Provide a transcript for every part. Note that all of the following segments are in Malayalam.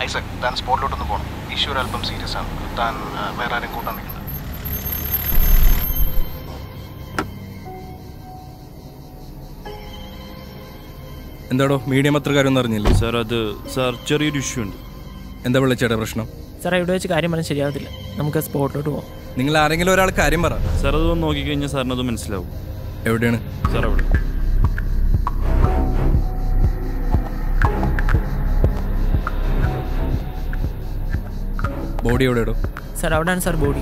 ഐസക് താൻ സ്പോട്ടിലോട്ടൊന്ന് പോകണം ഇഷ്യൂ ഒരു അല്പം സീരിയസ് ആണ് താൻ ആ, വേറെ ആരും കൂട്ടാൻ നിൽക്കുന്നത് എന്താടോ മീഡിയം പത്രക്കാരൊന്നും അറിഞ്ഞില്ലേ സാർ അത് സാർ ചെറിയൊരു ഇഷ്യൂ ഉണ്ട് എന്താ വിളിച്ചേട്ടാ പ്രശ്നം സാറേ ഇവിടെ വെച്ച് കാര്യം പറഞ്ഞാൽ ശരിയാവത്തില്ല നമുക്ക് സ്പോട്ടിലോട്ട് പോകാം നിങ്ങൾ ആരെങ്കിലും ഒരാൾ കാര്യം പറ സാർ അത് വന്ന് നോക്കിക്കഴിഞ്ഞാൽ സാറിന് അത് മനസ്സിലാവും എവിടെയാണ് സാർ അവിടെ ബോഡി എവിടെ ഇടോ സാർ അവിടെയാണ് സാർ ബോഡി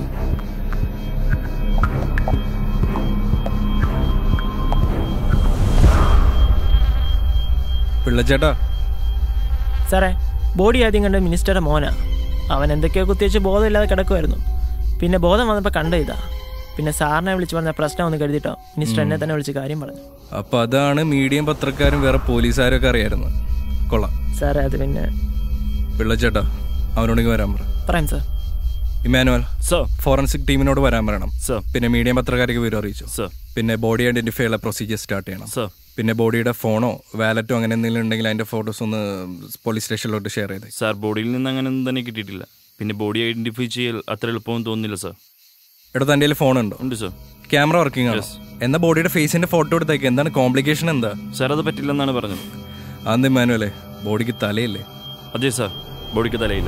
പിള്ളച്ചേട്ടാ സാറേ ബോഡി ആദ്യം കണ്ട മിനിസ്റ്ററുടെ മോനാ അവൻ എന്തൊക്കെയോ കുത്തിവെച്ച് ബോധമില്ലാതെ കിടക്കുമായിരുന്നു പിന്നെ ബോധം വന്നപ്പോൾ കണ്ട ഇതാ പിന്നെ സാറിനെ വിളിച്ച് പറഞ്ഞ പ്രശ്നം ഒന്ന് കരുതിട്ടോ മിനിസ്റ്റർ എന്നെ തന്നെ വിളിച്ച് കാര്യം പറഞ്ഞു അപ്പൊ അതാണ് മീഡിയം പത്രക്കാരും വേറെ പോലീസുകാരും ഒക്കെ അറിയായിരുന്നു കൊള്ളാം സാറേ അത് പിന്നെ പിള്ളച്ചേട്ടാ അവനോടെങ്കിൽ വരാൻ പറ പറയാം സാർ ഇമാനുവൽ സാർ ഫോറൻസിക് ടീമിനോട് വരാൻ പറയണം സാർ പിന്നെ മീഡിയം പത്രക്കാർക്ക് വിവരം അറിയിച്ചു സാർ പിന്നെ ബോഡി ഐഡന്റിഫൈ ഉള്ള പ്രൊസീജിയർ സ്റ്റാർട്ട് ചെയ്യണം സാർ പിന്നെ ബോഡിയുടെ ഫോണോ വാലറ്റോ അങ്ങനെ എന്തെങ്കിലും ഉണ്ടെങ്കിൽ അതിന്റെ ഫോട്ടോസ് ഒന്ന് പോലീസ് സ്റ്റേഷനിലോട്ട് ഷെയർ ചെയ്തേ സാർ ബോഡിയിൽ നിന്ന് അങ്ങനെ ഒന്നും തന്നെ കിട്ടിയിട്ടില്ല പിന്നെ ബോഡി ഐഡന്റിഫൈ ചെയ്യൽ അത്ര എളുപ്പമൊന്നും തോന്നുന്നില്ല സാർ എടാ തൻ്റെ കയ്യിൽ ഫോൺ ഉണ്ടോ ഉണ്ട് സാർ ക്യാമറ വർക്കിംഗ് ആണോ എന്നാ ബോഡിയുടെ ഫേസിന്റെ ഫോട്ടോ എടുത്തേക്ക് എന്താണ് കോംപ്ലിക്കേഷൻ എന്താ സാർ അത് പറ്റില്ലെന്നാണ് പറഞ്ഞത് അതെന്ത് മാനുവലേ ബോഡിക്ക് തലയില്ലേ അതെ സാർ ബോഡിക്ക് തലയില്ല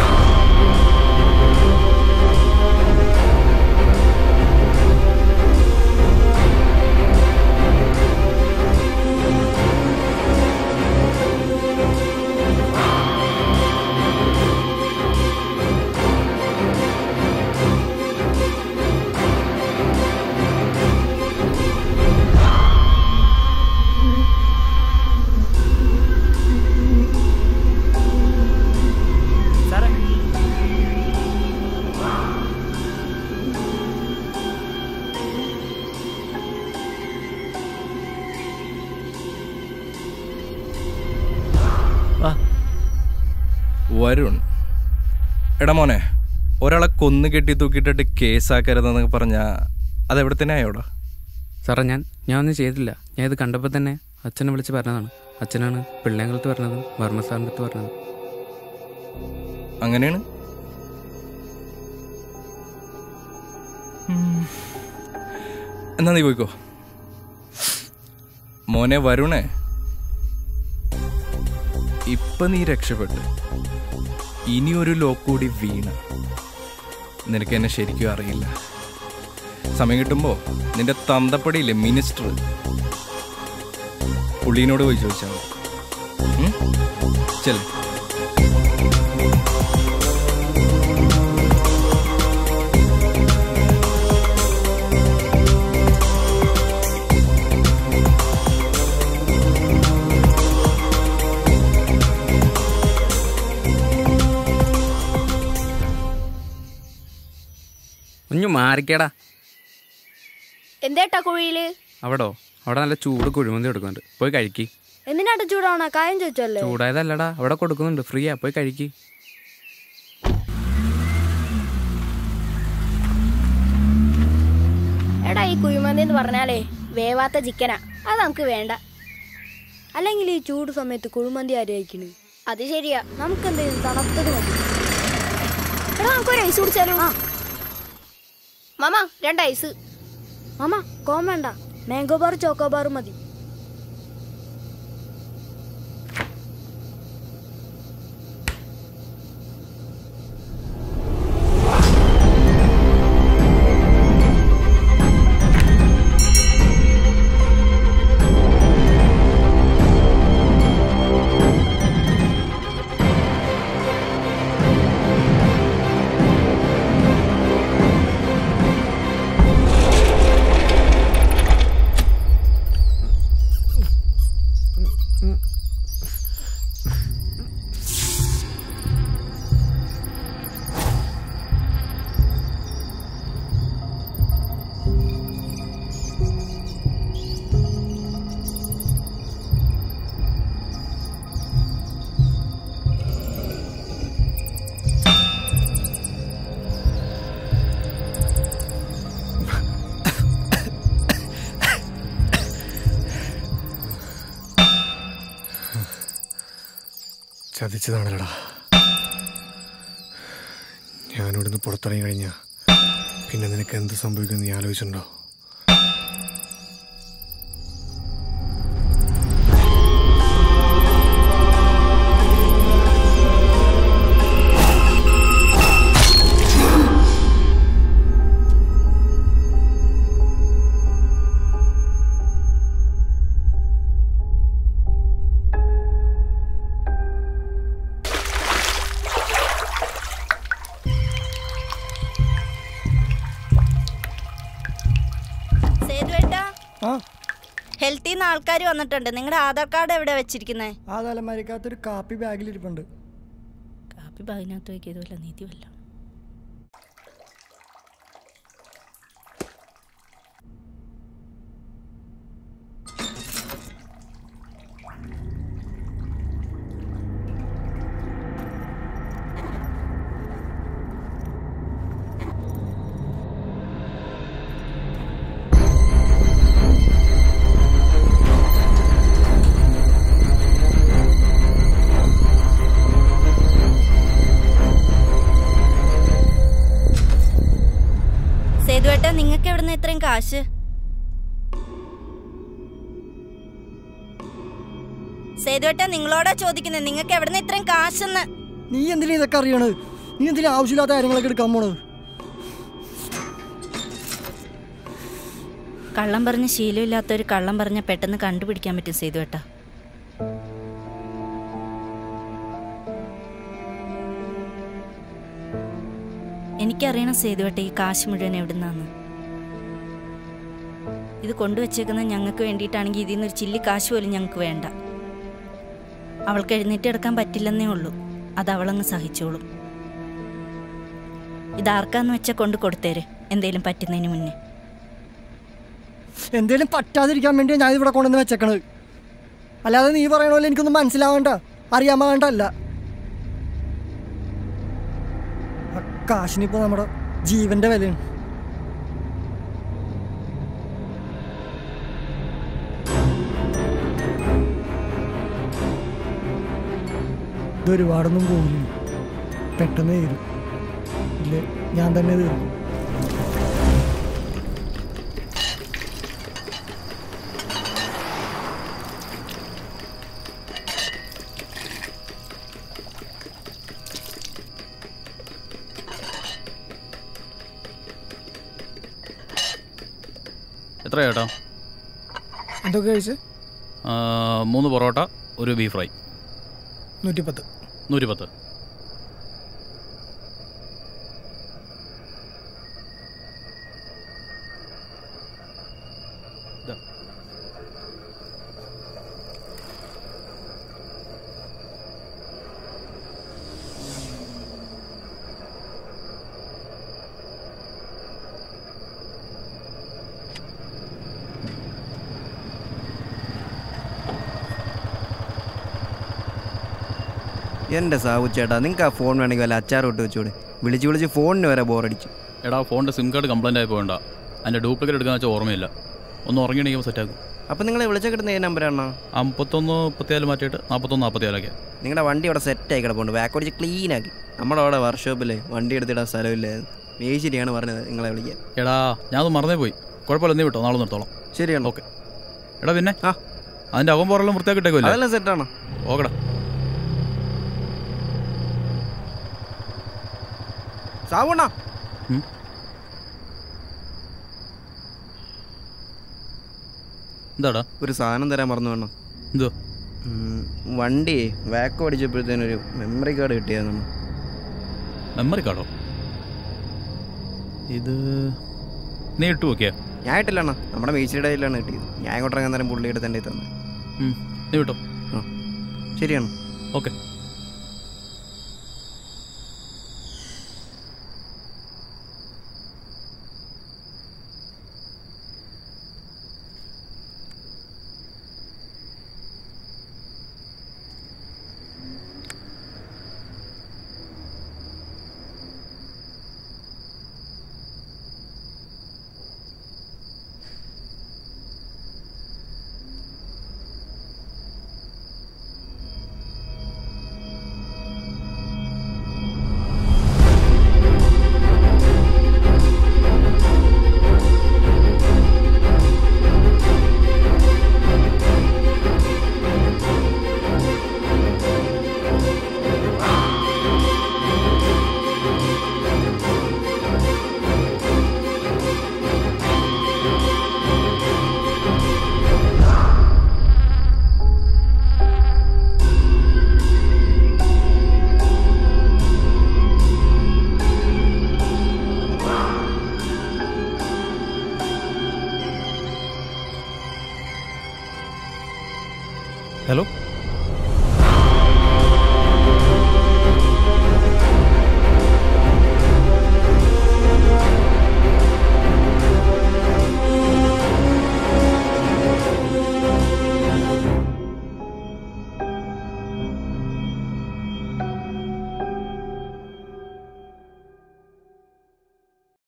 സാറേ വാ വരുൺ എടാ മോനെ ഒരാളെ കൊന്നു കെട്ടി തൂക്കിയിട്ടിട്ട് കേസാക്കരുതെന്നൊക്കെ പറഞ്ഞാ അതെവിടെ തന്നെ ആയോടാ സാറേ ഞാൻ ഞാൻ ഒന്നും ചെയ്തില്ല ഞാൻ ഇത് കണ്ടപ്പോൾ തന്നെ അച്ഛനെ വിളിച്ച് പറഞ്ഞതാണ് അച്ഛനാണ് പിള്ളേങ്ങളടുത്ത് പറഞ്ഞതും വർമ്മ സാറിൻ്റെ അടുത്ത് പറഞ്ഞത് അങ്ങനെയാണ് ഉം. എന്നാ നീ പോയിക്കോ മോനെ വരുണേ ഇപ്പൊ നീ രക്ഷപ്പെട്ടു ഇനി ഒരു ലോക്ക് കൂടി വീണ നിനക്ക് എന്നെ ശരിക്കും അറിയില്ല സമയം കിട്ടുമ്പോ നിന്റെ തന്തപ്പടിയില്ലേ മിനിസ്റ്റർ പുള്ളീനോട് പോയി ചോദിച്ചാൽ മതി ഉം? ചെല്ല് കുഞ്ഞു മാറിക്കേടാ എന്തേട്ടാ കുഴിയില് അവിടോ അവിടെ നല്ല ചൂട് കുഴിമന്തി കൊടുക്കുന്നുണ്ട് പോയി കഴിക്കി എന്തിനാട്ടാ ചൂടാവണ കാര്യം ചോദിച്ചല്ലേ ചൂടായതല്ലടാ അവിടെ കൊടുക്കുന്നുണ്ട് ഫ്രീയാ പോയി കഴിക്കി എടാ ഈ കുഴിമന്തി എന്ന് പറഞ്ഞാലേ വേവാത്ത ചിക്കനാ അത് നമുക്ക് വേണ്ട അല്ലെങ്കിൽ ഈ ചൂട് സമയത്ത് കുഴിമന്തി ആര് കഴിക്കണ് അത് ശരിയാ നമുക്ക് എന്തെങ്കിലും തണുത്തത് മതി എടാ നമുക്കൊരു ഐസ് കുടിച്ചാലോ മാമ രണ്ട് ഐസ് മാമ കോം വേണ്ട മാംഗോ ബാർ ചോക്കോ ബാർ മതി ചതിച്ചതാണല്ലോടാ ഞാനിവിടുന്ന് പുറത്തിറങ്ങി കഴിഞ്ഞാൽ പിന്നെ നിനക്ക് എന്ത് സംഭവിക്കുമെന്ന് നീ ആലോചിച്ചിട്ടുണ്ടോ സേതുവേട്ടാ ഹെൽത്തിൽ നിന്ന് ആൾക്കാർ വന്നിട്ടുണ്ട് നിങ്ങളുടെ ആധാർ കാർഡ് എവിടെ വെച്ചിരിക്കുന്നത് ആ തലമാരിക്കകത്തൊരു കാപ്പി ബാഗിലിരിപ്പുണ്ട് കാപ്പി ബാഗിനകത്ത് വയ്ക്കിയതുമല്ല നീതി വല്ല സേതുവേട്ടാ നിങ്ങൾക്ക് എവിടുന്ന് ഇത്രയും കാശ് സേതുവേട്ടാ നിങ്ങളോടാ ചോദിക്കുന്നത് നിങ്ങൾക്ക് എവിടുന്ന് ഇത്രയും കാശെന്ന് നീ എന്തിനാ ഇതൊക്കെ അറിയണത് നീ എന്തിനാ ആവശ്യമില്ലാത്ത കാര്യങ്ങളൊക്കെ എടുക്കാൻ പോണത് കള്ളം പറഞ്ഞ് ശീലമില്ലാത്തൊരു കള്ളം പറഞ്ഞ പെട്ടെന്ന് കണ്ടുപിടിക്കാൻ പറ്റും സേതുവേട്ടാ എനിക്കറിയണം സേതുവേട്ട ഈ കാശ് മുഴുവൻ എവിടുന്നാന്ന് ഇത് കൊണ്ടുവച്ചേക്കുന്നത് ഞങ്ങൾക്ക് വേണ്ടിയിട്ടാണെങ്കിൽ ഇതിൽ നിന്നൊരു ചില്ലി കാശ് പോലും ഞങ്ങൾക്ക് വേണ്ട അവൾക്ക് എഴുന്നേറ്റ് എടുക്കാൻ പറ്റില്ലെന്നേ ഉള്ളൂ അത് അവളങ്ങ് സഹിച്ചോളും ഇതാർക്കാന്ന് വെച്ചാൽ കൊണ്ട് കൊടുത്തേരെ എന്തേലും പറ്റുന്നതിന് മുന്നേ എന്തേലും പറ്റാതിരിക്കാൻ വേണ്ടിയാണ് ഞാൻ ഇവിടെ കൊണ്ടുവന്ന് വെച്ചേക്കണത് അല്ലാതെ നീ പറയണ പോലെ എനിക്കൊന്നും മനസ്സിലാവണ്ട അറിയാൻ വേണ്ടല്ല ആ കാശിനിപ്പോ നമ്മുടെ ജീവന്റെ വിലയാണ് ഇത് ഒരുപാടൊന്നും പോകില്ല പെട്ടെന്ന് തീരും ഇല്ല ഞാൻ തന്നെ തീരും എത്ര ചേട്ടാ എന്തൊക്കെ കഴിച്ച് മൂന്ന് പൊറോട്ട ഒരു ബീഫ് ഫ്രൈ നൂറ്റിപ്പത്ത് നൂറ്റി പത്ത് എൻ്റെ സാവു ചേട്ടാ നിങ്ങൾക്ക് ആ ഫോൺ വേണമെങ്കിൽ വല്ല അച്ചാർ ഇട്ട് വെച്ചൂടെ വിളിച്ച് വിളിച്ച് ഫോണിന് വരെ ബോറടിച്ചു എടാ ഫോണിൻ്റെ സിം കാർഡ് കംപ്ലൈൻ്റ് ആയി പോകണ്ട അതിൻ്റെ ഡ്യൂപ്ലിക്കേറ്റ് എടുക്കാന്ന് വെച്ചാൽ ഓർമ്മയില്ല ഒന്ന് ഉറങ്ങിയെണീക്കുമ്പോൾ സെറ്റാക്കും അപ്പം നിങ്ങളെ വിളിച്ച കിട്ടുന്ന ഏത് നമ്പറാണോ ആ മുപ്പത്തൊന്ന് മുപ്പത്തിയാല് മാറ്റിയിട്ട് നാൽപ്പത്തൊന്ന് നാൽപ്പത്തിയാലൊക്കെ നിങ്ങളുടെ വണ്ടി അവിടെ സെറ്റായി കിടപ്പുണ്ട് ബാക്ക് അടിച്ച് ക്ലീൻ ആക്കി നമ്മുടെ അവിടെ വർക്ക്ഷോപ്പിൽ വണ്ടി എടുത്തിടാൻ സ്ഥലമില്ലായിരുന്നു മേശിരിയാണ് പറഞ്ഞത് നിങ്ങളെ വിളിക്കാൻ എടാ ഞാനത് മറന്നേ പോയി കുഴപ്പമില്ല നീ വിട്ടോ നാളെ നിർത്തോളാം ശരിയാണ് ഓക്കെ എടാ പിന്നെ ആ അതിൻ്റെ അകം പുറമെല്ലാം വൃത്തിയാക്കിട്ടേക്കുമല്ലേ അതെല്ലാം സെറ്റാണോ ഓക്കെടാ സാവുണ്ണാ ഉം. എന്താടാ ഒരു സാധനം തരാൻ മറന്നു വേണം എന്തോ വണ്ടി വാക്കോ അടിച്ചപ്പോഴത്തേനൊരു മെമ്മറി കാർഡ് കിട്ടിയതാണ് മെമ്മറി കാർഡോ ഇത് നീ ഇട്ടു നോക്കിയാ ഞാൻ ഇട്ടില്ല അണ്ണാ നമ്മുടെ മേച്ചിയുടെ കയ്യിലാണ് കിട്ടിയത് ഞാൻ ഇങ്ങോട്ട് ഇറങ്ങാൻ നേരം പുള്ളിയുടെ തന്നെ തന്നെ ഉം, നീ വിട്ടോ ആ ശരിയാണ് ഓക്കെ ഹലോ